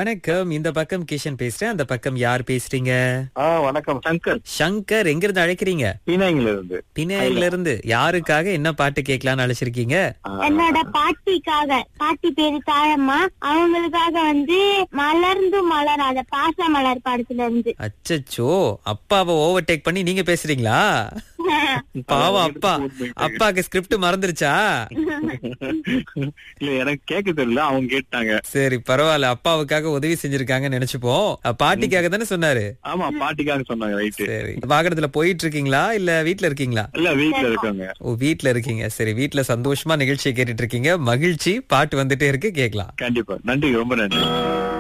வணக்கம் இந்த பக்கம் கிஷன் பேசுறேன் அந்த பக்கம் யார் பேசுறீங்க ஆ வணக்கம் சங்கர் சங்கர் எங்க இருந்து அழைக்கிறீங்க பீனாங்கில இருந்து பிணையில இருந்து யாருக்காக என்ன பாட்டு கேட்கலாம்னு அழைச்சிருக்கீங்க என்னோட பாட்டிக்காக பாட்டி பேரு தாழம்மா அவங்களுக்காக வந்து மலர்ந்து மலராத பாச மலர் படத்துல இருந்து அச்சச்சோ அப்பாவை ஓவர்டேக் பண்ணி நீங்க பேசுறீங்களா பாவம் அப்பா அப்பாக்கு ஸ்கிரிப்ட் மறந்துருச்சா இல்ல எனக்கு கேட்க தெரியல அவங்க கேட்டாங்க சரி பரவாயில்ல அப்பாவுக்காக உதவி செஞ்சிருக்காங்கன்னு நினைச்சுப்போம் அஹ், பாட்டிக்காக தானே சொன்னாரு ஆமா பாட்டிக்காக சொன்னாங்க ரைட்டு சரி வாகனத்துல போயிட்டு இருக்கீங்களா இல்ல வீட்ல இருக்கீங்களா இல்ல வீட்டுல இருக்காங்க ஓ வீட்ல இருக்கீங்க சரி வீட்ல சந்தோஷமா நிகழ்ச்சியை கேட்டுட்டு இருக்கீங்க மகிழ்ச்சி பாட்டு வந்துட்டே இருக்கு கேக்கலாம் கண்டிப்பா நன்றி ரொம்ப நன்றி